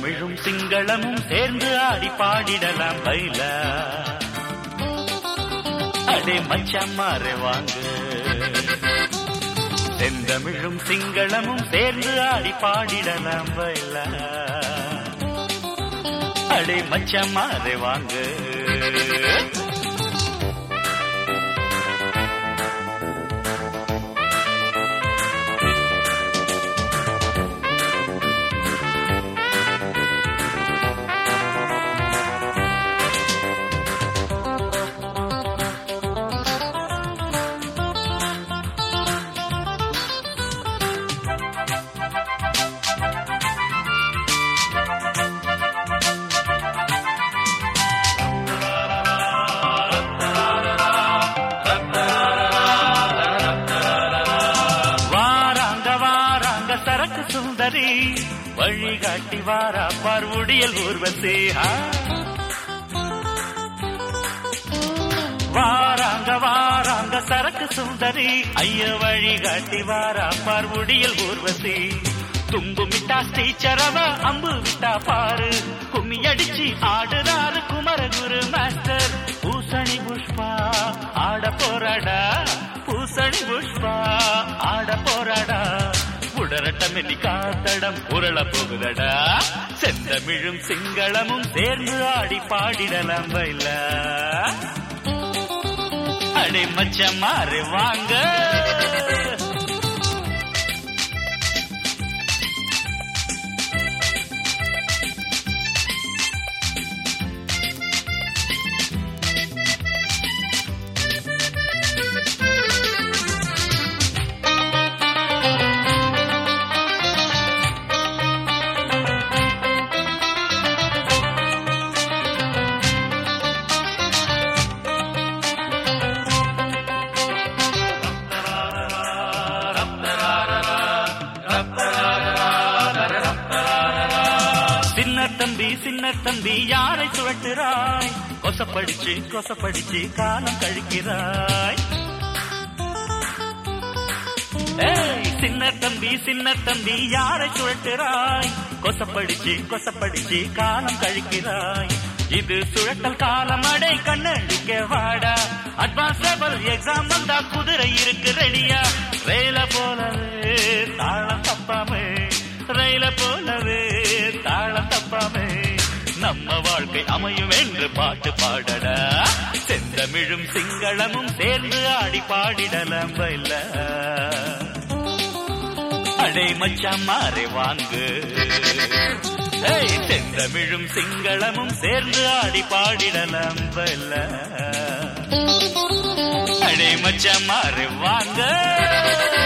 செந்தமிழும் சிங்களமும் சேர்ந்து ஆடி பாடிடலாம் பைலா அடே மச்சான் மாறு வாங்க செந்தமிழும் சிங்களமும் சேர்ந்து ஆடி பாடிடலாம் பைலா அடே மச்சான் மாறு வாங்க வாராங்க வாராங்க சரக்கு சுந்தரி வழிகாட்டி வாரா பார்வுடியல் ஊர்வசி ஆ. வாராங்க வாராங்க சரக்கு சுந்தரி ஐய வழிகாட்டி வாரா பார்வுடியல் ஊர்வசி தும்பு மிட்டா ஸ்ரீச்சரவ அம்பு விட்டா பாரு கும்மி அடிச்சு ஆடுறாரு குமரகுரு மாஸ்டர் பூசணி புஷ்பா ஆட போறாடா பூசணி புஷ்பா ஆட போறாடா உடரட்டமெல்லி காத்தடம் உருள போகுதடா செந்தமிழும் சிங்களமும் சேர்ந்து ஆடி பாடிடலாம் பைல அடே மச்சம் மாறு வாங்க சின்ன தம்பி சின்ன தம்பி யாரை சுழட்டுறாய் கொசப்படிச்சு கொசப்படிச்சு காலம் கழிக்கிறாய் ஏய், சின்ன தம்பி சின்ன தம்பி யாரை சுழட்டுறாய் கொசப்படிச்சு கொசப்படிச்சு காலம் கழிக்கிறாய் இது சுழட்டல் காலம் அடை கண்ணடிக்க வாடா அட்வான்ஸ் லெவல் எக்ஸாம் வந்தா குதிரை இருக்கு ரெடியா ரயில போலவே தாளம் தப்பாமே ரயில போலவே தாளம் தப்பாமே நம்ம வாழ்க்கை அமையும் என்று பாட்டு பாடடா செந்தமிழும் சிங்களமும் சேர்ந்து ஆடி பாடிடலாம் பைல அடே மச்சான் மாறே வாங்கு ஏய், செந்தமிழும் சிங்களமும் சேர்ந்து ஆடி பாடிடலாம் பைல அடே மச்சான் மாறே வாங்க